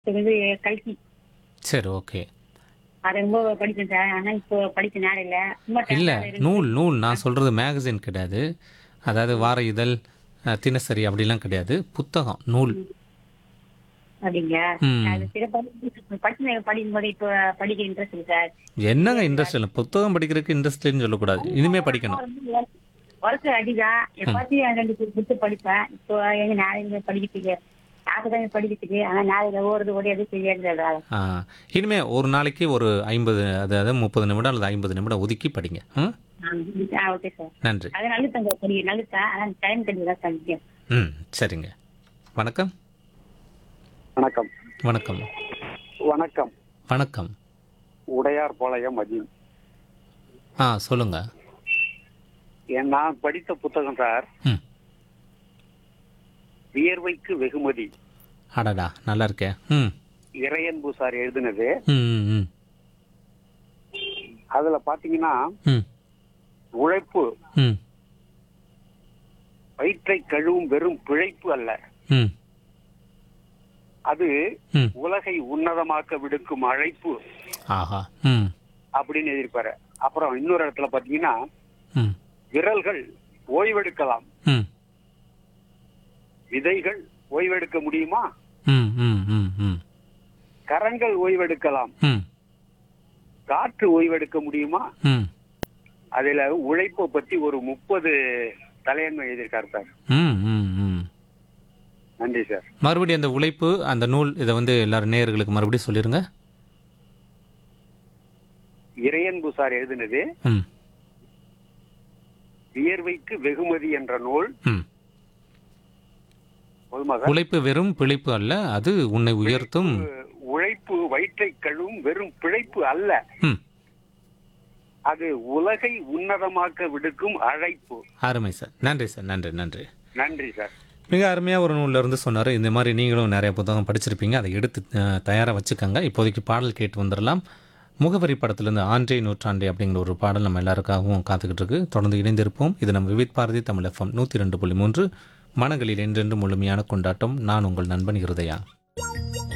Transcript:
இது வந்து கல்கி சரி ஓகே அது ரொம்ப படிச்சேன் சார் ஆனா இப்போ படிக்க நேரம் இல்ல சும்மா time இல்லை பாஸ் இருக்கு. நூல் நூல் நான் சொல்கிறது மேகசின் கிடையாது அதாவது வார இதழ் அஹ், தினசரி அப்படிலாம் கிடையாது புத்தகம் நூல் அப்படிங்க ம். அது சில படிச்சு படிக்கும் போது இப்போ படிக்க இன்ட்ரெஸ்ட் இருக்கு சார் என்னங்க இன்ட்ரெஸ்ட் இல்லை புத்தகம் படிக்கிறதுக்கு இன்ட்ரெஸ்ட் இல்லைன்னு சொல்லக்கூடாது இனிமே படிக்கணும் ஒர்க் அடிதான் எப்பாச்சும் ரெண்டு புக்கு படிப்பேன் இப்போ எங்க நேரம் படிக்கிறதுக்கு தான் படிக்கிறதுக்கு ஆனா நேரம் ஓடுறது ஓடியாது தெரியாது ஆ, இனிமே ஒரு நாளைக்கு ஒரு ஐம்பது அதாவது முப்பது நிமிடம் அல்லது ஐம்பது நிமிடம் ஒதுக்கி படிங்க ம் ஓகே சார் நன்றி அது நல்லது படிக்க நல்லது ஆனா டைம் கிடையாது படிக்க ம் சரிங்க வணக்கம் வணக்கம் வணக்கம் வணக்கம் வணக்கம் உடையார் பாளையம் அஜீம் ஆ சொல்லுங்கள் என் நான் படித்த புத்தகம் சார் ம் வியர்வைக்கு வெகுமதி அடடா நல்லா இருக்கே ம் இறையன்பு சார் எழுதினது ம் ம், ம் அதுல பாத்தீங்கன்னா ம் உழைப்பு ம் வயிற்றை கழுவும் வெறும் பிழைப்பு அல்ல ம் அது ம் உலகை உன்னதமாக்க விடுக்கும் அழைப்பு ஆஹா ம் அப்படின்னு எழுதியிருப்பாரு அப்புறம் இன்னொரு இடத்துல பாத்தீங்கன்னா ம் விரல்கள் ஓய்வெடுக்கலாம் ம் விதைகள் ஓய்வெடுக்க முடியுமா ம் ம் ம் ம் கரங்கள் ஓய்வெடுக்கலாம் ம் காற்று ஓய்வெடுக்க முடியுமா ம் அதுல உழைப்பை பத்தி ஒரு முப்பது தலையன்மை எழுதியிருக்காரு சார் ம் ம் ம் நன்றி சார் மறுபடியும் அந்த உழைப்பு அந்த நூல் இதை வந்து எல்லாரும் நேயர்களுக்கு மறுபடியும் சொல்லிருங்க இறையன்பு சார் எழுதினது ம் வியர்வைக்கு வெகுமதி என்ற நூல் ம் போதுமா சார் உழைப்பு வெறும் பிழைப்பு அல்ல அது உன்னை உயர்த்தும் உழைப்பு வயிற்றை கழுவும் வெறும் பிழைப்பு அல்ல ம் அது உலகை உன்னதமாக்க விடுக்கும் அழைப்பு அருமை சார் நன்றி சார் நன்றி நன்றி நன்றி சார் மிக அருமையாக ஒரு நூல்ல இருந்து சொன்னார் இந்த மாதிரி நீங்களும் நிறைய புத்தகம் படிச்சிருப்பீங்க அதை எடுத்து தயாராக வச்சுக்கோங்க இப்போதைக்கு பாடல் கேட்டு வந்துடலாம் முகவரி படத்திலிருந்து ஆண்டே நூற்றாண்டே அப்படிங்கிற ஒரு பாடல் நம்ம எல்லாருக்காகவும் காத்துக்கிட்டு இருக்கு தொடர்ந்து இணைந்திருப்போம் இது நம்ம விவித் பாரதி தமிழ் எஃப்எம் நூற்றி ரெண்டு புள்ளி மூன்று மனங்களில் என்றென்று முழுமையான கொண்டாட்டம் நான் உங்கள் நண்பன் இருதயா